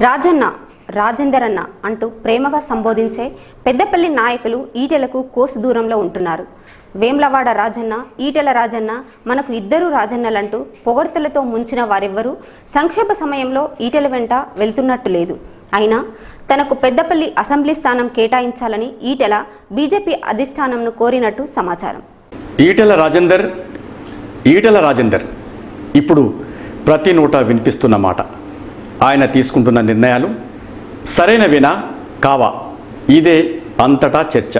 రాజన్న రాజేందర్ అన్న అంటూ ప్రేమగా సంబోధించే పెద్దపల్లి నాయకులు ఈటెలకు కోసు దూరంలో ఉంటున్నారు వేమ్లవాడ రాజన్న ఈటెల రాజన్న మనకు ఇద్దరు రాజన్నలంటూ పొగడ్తలతో ముంచిన వారెవ్వరూ సంక్షేమ సమయంలో ఈటెల వెంట వెళ్తున్నట్టు లేదు అయినా తనకు పెద్దపల్లి అసెంబ్లీ స్థానం కేటాయించాలని ఈటెల బీజేపీ అధిష్టానంను కోరినట్టు సమాచారం ఈటెల రాజేందర్ ఈటెల రాజేందర్ ఇప్పుడు ప్రతి నోట వినిపిస్తున్న మాట ఆయన తీసుకుంటున్న నిర్ణయాలు సరైనవేనా కావా ఇదే అంతటా చర్చ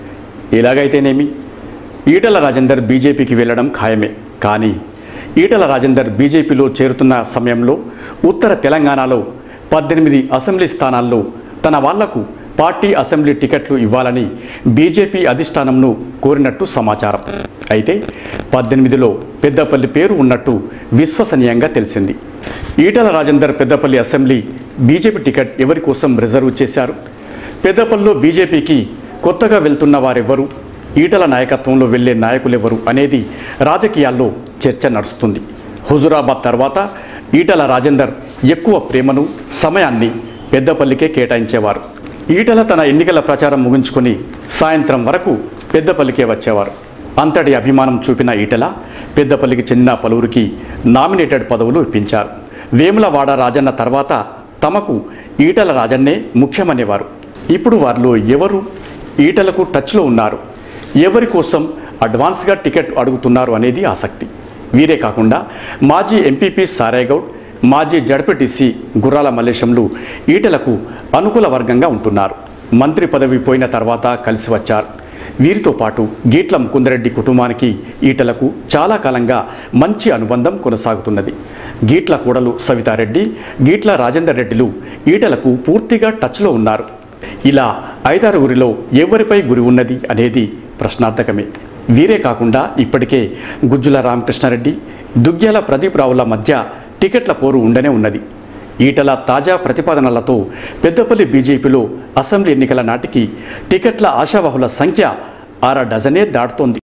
ఎలాగైతేనేమి ఈటెల రాజేందర్ బీజేపీకి వెళ్ళడం ఖాయమే కానీ ఈటెల రాజేందర్ బీజేపీలో చేరుతున్న సమయంలో ఉత్తర తెలంగాణలో పద్దెనిమిది అసెంబ్లీ స్థానాల్లో తన వాళ్లకు పార్టీ అసెంబ్లీ టికెట్లు ఇవ్వాలని బీజేపీ అధిష్టానంను కోరినట్టు సమాచారం అయితే పద్దెనిమిదిలో పెద్దపల్లి పేరు ఉన్నట్టు విశ్వసనీయంగా తెలిసింది Etela Rajender Peddapalli assembly BJP ticket ఎవరి కోసం రిజర్వ్ చేశారు పెద్దపల్లిలో బీజేపీకి కొత్తగా వెళ్తున్న వారెవరు ఈటల నాయకత్వంలో వెళ్లే నాయకులెవరు అనేది రాజకీయాల్లో చర్చ నడుస్తుంది హుజురాబాద్ తర్వాత ఈటల రాజేందర్ ఎక్కువ ప్రేమను సమయాన్ని పెద్దపల్లికే కేటాయించేవారు ఈటల తన ఎన్నికల ప్రచారం ముగించుకొని సాయంత్రం వరకు పెద్దపల్లికే వచ్చేవారు అంతటి అభిమానం చూపిన ఈటల పెద్దపల్లికి చెందిన పలువురికి నామినేటెడ్ పదవులు ఇప్పించారు వేములవాడ రాజన్న తర్వాత తమకు ఈటల రాజన్నే ముఖ్యమనేవారు ఇప్పుడు వారిలో ఎవరు ఈటలకు టచ్లో ఉన్నారు ఎవరి కోసం అడ్వాన్స్గా టికెట్ అడుగుతున్నారు అనేది ఆసక్తి వీరే కాకుండా మాజీ ఎంపీపీ సారాయగౌడ్ మాజీ జడ్పీటీసీ గుర్రాల మల్లేశంలు ఈటలకు అనుకూల వర్గంగా ఉంటున్నారు మంత్రి పదవి పోయిన తర్వాత కలిసి వచ్చారు వీరితో పాటు గీట్ల ముకుందరెడ్డి కుటుంబానికి ఈటలకు చాలా కాలంగా మంచి అనుబంధం కొనసాగుతున్నది గీట్ల కూడలు సవితారెడ్డి గీట్ల రాజేందర్ రెడ్డిలు ఈటలకు పూర్తిగా టచ్లో ఉన్నారు ఇలా ఐదారుగురిలో ఎవరిపై గురి ఉన్నది అనేది ప్రశ్నార్థకమే వీరే కాకుండా ఇప్పటికే గుజ్జుల రామకృష్ణారెడ్డి దుగ్గ్యాల ప్రదీప్ రావుల మధ్య టికెట్ల పోరు ఉండనే ఉన్నది ఈటల తాజా ప్రతిపాదనలతో పెద్దపల్లి బీజేపీలో అసెంబ్లీ ఎన్నికల నాటికి టికెట్ల ఆశావహుల సంఖ్య అర డజనే దాటుతోంది